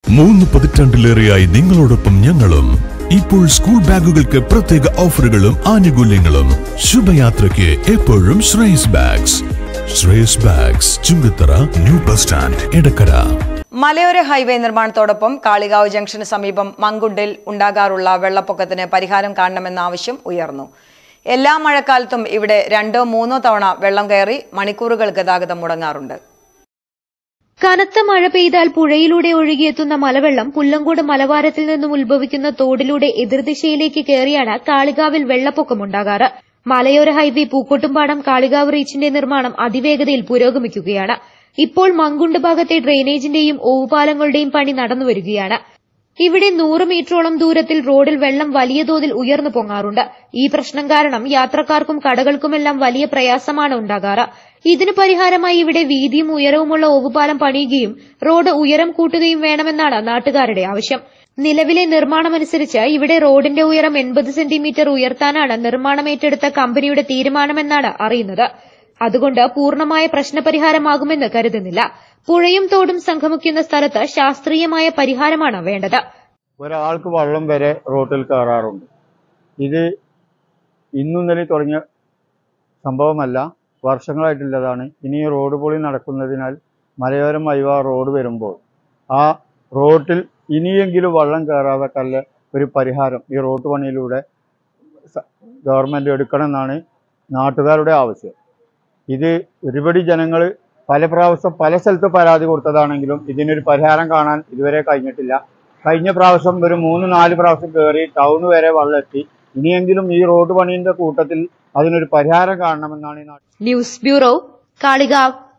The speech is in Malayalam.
മൂന്ന് പതിറ്റാണ്ടിലേറെയായി നിങ്ങളോടൊപ്പം ഞങ്ങളും ഇപ്പോൾ സ്കൂൾ ബാഗുകൾക്ക് പ്രത്യേക ഓഫറുകളും ആനുകൂല്യങ്ങളും ശുഭയാത്രയ്ക്ക് എപ്പോഴും Sreyas bags Sreyas bags Chungathara new bus stand Edakkara മലയോര ഹൈവേ നിർമ്മാണത്തോടൊപ്പം കാളികാവ് ജംഗ്ഷന് സമീപം മങ്കുണ്ടിൽ ഉണ്ടാകാറുള്ള വെള്ളപ്പൊക്കത്തിന് പരിഹാരം കാണണമെന്ന ആവശ്യം ഉയർന്നു എല്ലാ മഴക്കാലത്തും ഇവിടെ രണ്ടോ മൂന്നോ തവണ വെള്ളം കയറി മണിക്കൂറുകൾ ഗതാഗതം മുടങ്ങാറുണ്ട് കനത്ത മഴ പെയ്താൽ പുഴയിലൂടെ ഒഴുകിയെത്തുന്ന മലവെള്ളം പുല്ലങ്കോട് മലവാരത്തിൽ നിന്നും ഉത്ഭവിക്കുന്ന തോടിലൂടെ എതിർദിശയിലേക്ക് കയറിയാണ് കാളികാവിൽ വെള്ളപ്പൊക്കമുണ്ടാകാറ് മലയോര ഹൈവേ പൂക്കോട്ടുംപാടം കാളികാവ് റീച്ചിന്റെ നിർമ്മാണം അതിവേഗതയിൽ പുരോഗമിക്കുകയാണ് ഇപ്പോൾ മങ്കുണ്ട് ഭാഗത്തെ ഡ്രെയിനേജിന്റെയും ഓവുപാലങ്ങളുടെയും പണി നടന്നുവരികയാണ് ഇവിടെ നൂറ് മീറ്ററോളം ദൂരത്തിൽ റോഡിൽ വെള്ളം വലിയ തോതിൽ ഉയർന്നു പൊങ്ങാറുണ്ട് ഈ പ്രശ്നം കാരണം യാത്രക്കാർക്കും കടകൾക്കുമെല്ലാം വലിയ പ്രയാസമാണ് ഉണ്ടാകാറ് ഇതിന് പരിഹാരമായി ഇവിടെ വീതിയും ഉയരവുമുള്ള ഓവുപാലം പണിയുകയും റോഡ് ഉയരം കൂട്ടുകയും വേണമെന്നാണ് നാട്ടുകാരുടെ ആവശ്യം നിലവിലെ നിർമ്മാണമനുസരിച്ച് ഇവിടെ റോഡിന്റെ ഉയരം എൺപത് സെന്റിമീറ്റർ ഉയർത്താനാണ് നിർമ്മാണം ഏറ്റെടുത്ത കമ്പനിയുടെ തീരുമാനമെന്നാണ് അറിയുന്നത് അതുകൊണ്ട് പൂർണ്ണമായ പ്രശ്നപരിഹാരമാകുമെന്ന് കരുതുന്നില്ല പുഴയും തോടും സംഗമിക്കുന്ന സ്ഥലത്ത് ശാസ്ത്രീയമായ പരിഹാരമാണ് വേണ്ടത് ഒരാൾക്ക് വള്ളം വരെ റോട്ടിൽ കയറാറുണ്ട് ഇത് ഇന്നും ഇന്നലെ തുടങ്ങിയ സംഭവമല്ല വർഷങ്ങളായിട്ടുള്ളതാണ് ഇനി ഈ റോഡ് പൊളി നടക്കുന്നതിനാൽ മലയോരം വൈവ റോഡ് വരുമ്പോൾ ആ റോട്ടിൽ ഇനിയെങ്കിലും വള്ളം കയറാതെ കല്ല് ഒരു പരിഹാരം ഈ റോഡ് പണിയിലൂടെ സ- ഗവൺമെൻറ് എടുക്കണമെന്നാണ് നാട്ടുകാരുടെ ആവശ്യം ഇത് ഒരുപടി ജനങ്ങൾ പല പ്രാവശ്യം പല സ്ഥലത്ത് പരാതി കൊടുത്തതാണെങ്കിലും ഇതിനൊരു പരിഹാരം കാണാൻ ഇതുവരെ കഴിഞ്ഞിട്ടില്ല കഴിഞ്ഞ പ്രാവശ്യം ഒരു മൂന്ന് നാല് പ്രാവശ്യം കയറി ടൗൺ വരെ വെള്ളം എത്തി ഇനിയെങ്കിലും ഈ റോഡ് പണീൻ്റെ കൂട്ടത്തിൽ അതിനൊരു പരിഹാരം കാണണമെന്നാണ് ഈ നാട്ടിൽ ന്യൂസ് ബ്യൂറോ കാളികാവ്